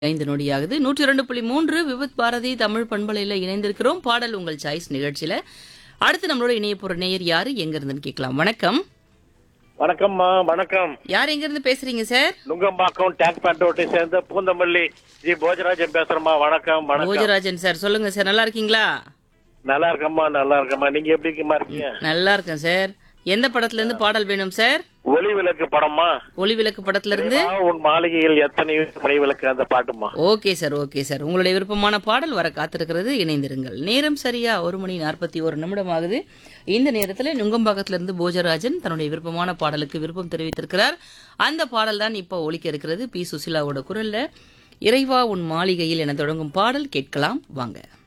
ஐந்து நொடியாகுது நூற்றி இரண்டு புள்ளி மூன்று விவித் பாரதி தமிழ் பண்பலையில் இணைந்திருக்கிறோம் பாடல் உங்கள் சாய்ஸ் நிகழ்ச்சியில அடுத்து நம்மளோட இணைய போற நேயர் யாரு எங்க இருந்துன்னு கேட்கலாம் வணக்கம் வணக்கம்மா வணக்கம் யார் எங்க இருந்து பேசுறீங்க சார் நுங்கம்பாக்கம் டேங்க் பேண்டோட்டை சேர்ந்த பூந்தமல்லி ஜி போஜராஜன் பேசுறேம்மா வணக்கம் வணக்கம் போஜராஜன் சார் சொல்லுங்க சார் நல்லா இருக்கீங்களா நல்லா இருக்கம்மா நல்லா இருக்கம்மா நீங்க எப்படி இருக்கமா இருக்கீங்க நல்லா இருக்கேன் சார் எந்த படத்துல இருந்து பாடல் வேணும் சார் ஒளி விளக்கு படமா ஒளி விளக்கு படத்துல இருந்து வா, உன் மாளிகையில் எத்தனை மணி விளக்கு அந்த பாட்டுமா ஓகே சார் ஓகே சார் உங்களுடைய விருப்பமான பாடல் வர காத்திருக்கிறது இணைந்திருங்கள் நேரம் சரியா ஒரு மணி நாற்பத்தி ஒரு நிமிடம் ஆகுது இந்த நேரத்தில் நுங்கம்பாக்கத்துல இருந்து போஜராஜன் தன்னுடைய விருப்பமான பாடலுக்கு விருப்பம் தெரிவித்திருக்கிறார் அந்த பாடல் தான் இப்போ ஒலிக்க இருக்கிறது பி சுசிலாவோட குரல்ல இறைவா உன் மாளிகையில் என தொடங்கும் பாடல் கேட்கலாம் வாங்க